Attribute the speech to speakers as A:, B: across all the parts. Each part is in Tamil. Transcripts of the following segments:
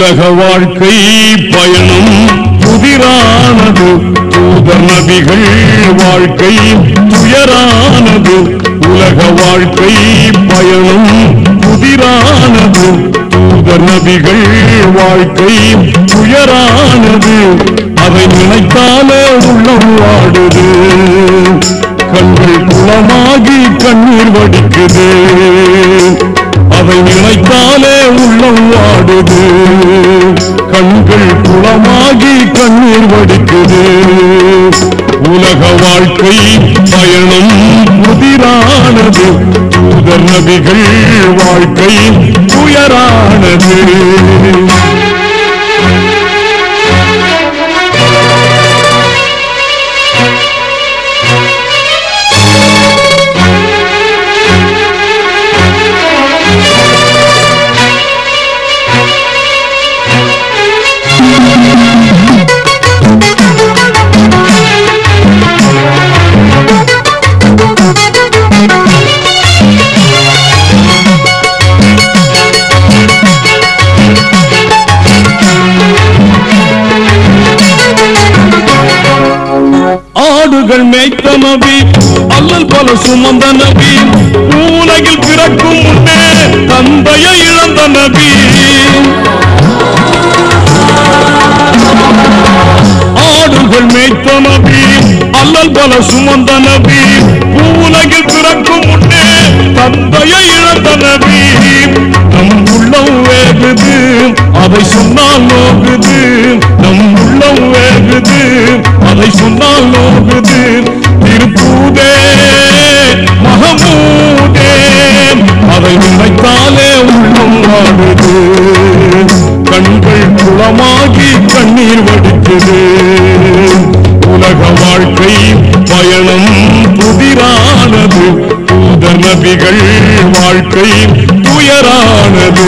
A: உலக வாழ்க்கை பயணம் புதிரானது தூதர் நபிகள் வாழ்க்கை துயரானது உலக வாழ்க்கை பயணம் புதிரானது தூதர் நபிகள் வாழ்க்கை துயரானது அதை நினைத்தாலே உள்ளம் வாடுது கண்கள் குளமாகி கண்ணீர் வடிக்குது அதை நினைத்தாலே உள்ளம் வாடுது கண்கள் குளமாகி கண்ணீர் வடிக்குது உலக வாழ்க்கை பயணம் புதிரானது தூதர் நபிகள் வாழ்க்கை துயரானது ஆடுகள் மேய்த்த நபி அல்லல் பல சுமந்த நபி உலகில் பிறக்கும் முன்னே தந்தையை இழந்த நபி ஆடுகள் மேய்த்த நபி அல்லல் பல சுமந்த நபி உலகில் பிறக்கும் முன்னே தந்தையை இழந்த நபி நம் உள்ளம் வேகுது அதை சொன்னால் நோகுது நம் உள்ளம் வேகுது அதை சொன்னால் நோகுது திருப்பூதே மகமூதே அதை நினைத்தாலே உள்ளம் வாடுது கண்கள் குளமாகி கண்ணீர் வடிக்குது உலக வாழ்க்கை பயணம் புதிரானது தூதர் நபிகள் வாழ்க்கை துயரானது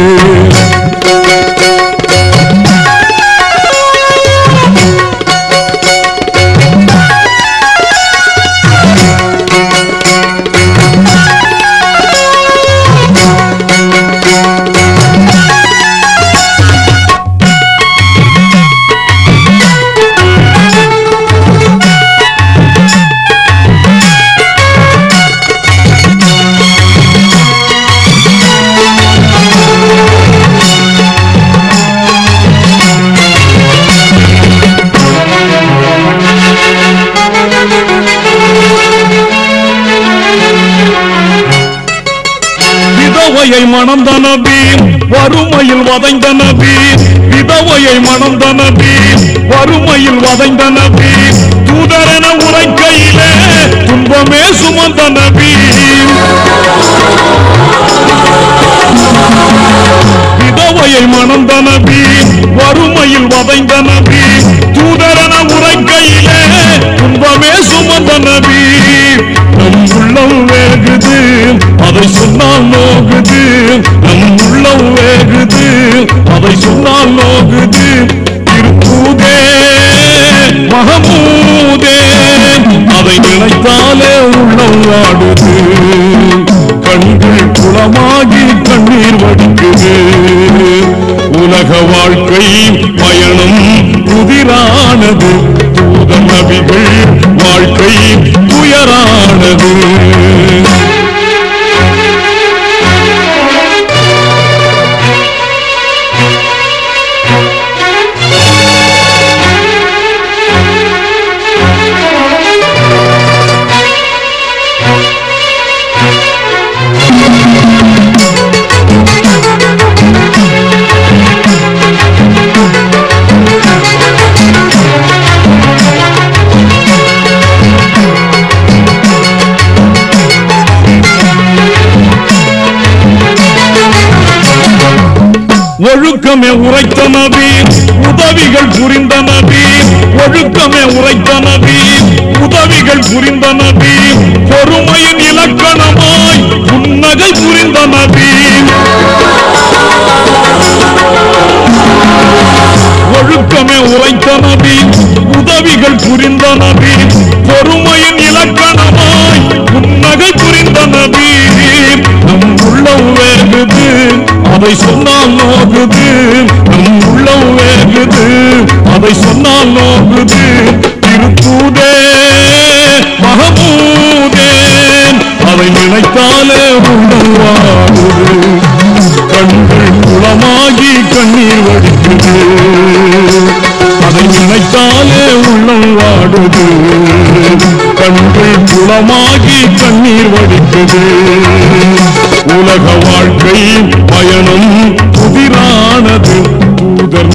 A: விதவையை மணந்த நபி வறுமையில் வதைந்த நபி விதவையை மணந்த நபி வறுமையில் வதைந்த நபி தூதரென உரைக்கையிலே துன்பமே சுமந்த நபி விதவையை மணந்த நபி வறுமையில் வதைந்த நபி தூதரென உரைக்கையிலே துன்பமே சுமந்த நபி நம் உள்ளம் வேகுது அதை சொன்னால் நோகுது நம் உள்ளம் வேகுது அதை சொன்னால் நோகுது திருப்பூதே மகமூதே அதை நினைத்தாலே உள்ளம் வாடுது கண்கள் குளமாகி கண்ணீர் வடிக்குது உலக வாழ்க்கை பயணம் புதிரானது தூத நபிகள் வாழ்க்கை துயரானது ஒழுக்கமே உரைத்த நபி உதவிகள் புரிந்த நபி ஒழுக்கமே உரைத்த நபி உதவிகள் புரிந்த நபி பொறுமையின் இலக்கணமாய் புன்னகை புரிந்த நபி ஒழுக்கமே உரைத்த நபி உதவிகள் புரிந்த நபி பொறுமையின் இலக்கணமாய் புன்னகை புரிந்த நபி நம் உள்ளம் வேகுது அதை சொன்னால் நோகுது நம் வாடுது அதை சொன்னால் நோக்குது திருத்தூதே மகமூதே அதை நினைத்தாலே உள்ளம் வாடுது கண்கள் குளமாகி கண்ணீர் வடிக்குது அதை நினைத்தாலே உள்ளம் வாடுது கண்கள் குளமாகி கண்ணீர் வடிக்குது உலக வாழ்க்கை பயணம் புதிரானது